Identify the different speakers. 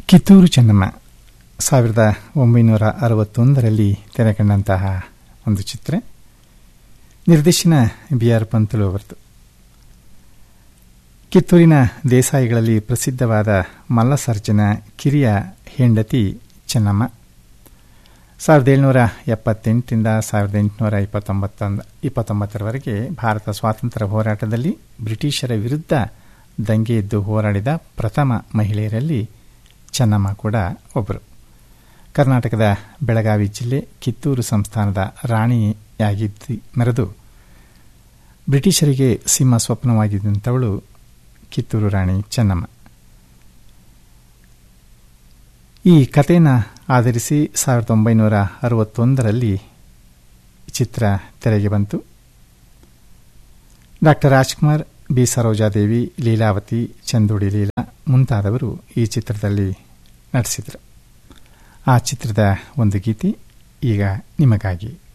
Speaker 1: ಕಿತ್ತೂರು ಚೆನ್ನಮ್ಮ ಸಾವಿರದ ಒಂಬೈನೂರ ಅರವತ್ತೊಂದರಲ್ಲಿ ತೆರೆಕಂಡಂತಹ ಒಂದು ಚಿತ್ರ ನಿರ್ದೇಶನ ಬಿ ಆರ್ ಪಂತಲು ಅವರದು ಕಿತ್ತೂರಿನ ದೇಸಾಯಿಗಳಲ್ಲಿ ಪ್ರಸಿದ್ಧವಾದ ಮಲ್ಲಸರ್ಜನ ಕಿರಿಯ ಹೆಂಡತಿ ಚೆನ್ನಮ್ಮ ಸಾವಿರದ ಏಳುನೂರ ಎಪ್ಪತ್ತೆಂಟರಿಂದ ಸಾವಿರದ ಎಂಟುನೂರ ಇಪ್ಪತ್ತೊಂಬತ್ತೊಂದು ಇಪ್ಪತ್ತೊಂಬತ್ತರವರೆಗೆ ಭಾರತ ಸ್ವಾತಂತ್ರ್ಯ ಹೋರಾಟದಲ್ಲಿ ಬ್ರಿಟಿಷರ ವಿರುದ್ಧ ದಂಗೆ ಎದ್ದು ಹೋರಾಡಿದ ಪ್ರಥಮ ಮಹಿಳೆಯರಲ್ಲಿ ಚೆನ್ನಮ್ಮ ಕೂಡ ಒಬ್ಬರು ಕರ್ನಾಟಕದ ಬೆಳಗಾವಿ ಜಿಲ್ಲೆ ಕಿತ್ತೂರು ಸಂಸ್ಥಾನದ ರಾಣಿಯಾಗಿದ್ದು ಮೆರೆದು ಬ್ರಿಟಿಷರಿಗೆ ಸಿಂಹ ಸ್ವಪ್ನವಾಗಿದ್ದಂಥವಳು ಕಿತ್ತೂರು ರಾಣಿ ಚೆನ್ನಮ್ಮ ಈ ಕಥೆಯನ್ನು ಆಧರಿಸಿ ಸಾವಿರದ ಒಂಬೈನೂರ ಅರವತ್ತೊಂದರಲ್ಲಿ ಚಿತ್ರ ತೆರೆಗೆ ಬಂತು ಡಾಕ್ಟರ್ ರಾಜ್ಕುಮಾರ್ ಬಿ ಸರೋಜಾದೇವಿ ಲೀಲಾವತಿ ಚಂದೋಡಿ ಲೀಲಾ ಮುಂತಾದವರು ಈ ಚಿತ್ರದಲ್ಲಿ ನಟಿಸಿದರು ಆ ಚಿತ್ರದ ಒಂದು ಗೀತೆ ಈಗ ನಿಮಗಾಗಿ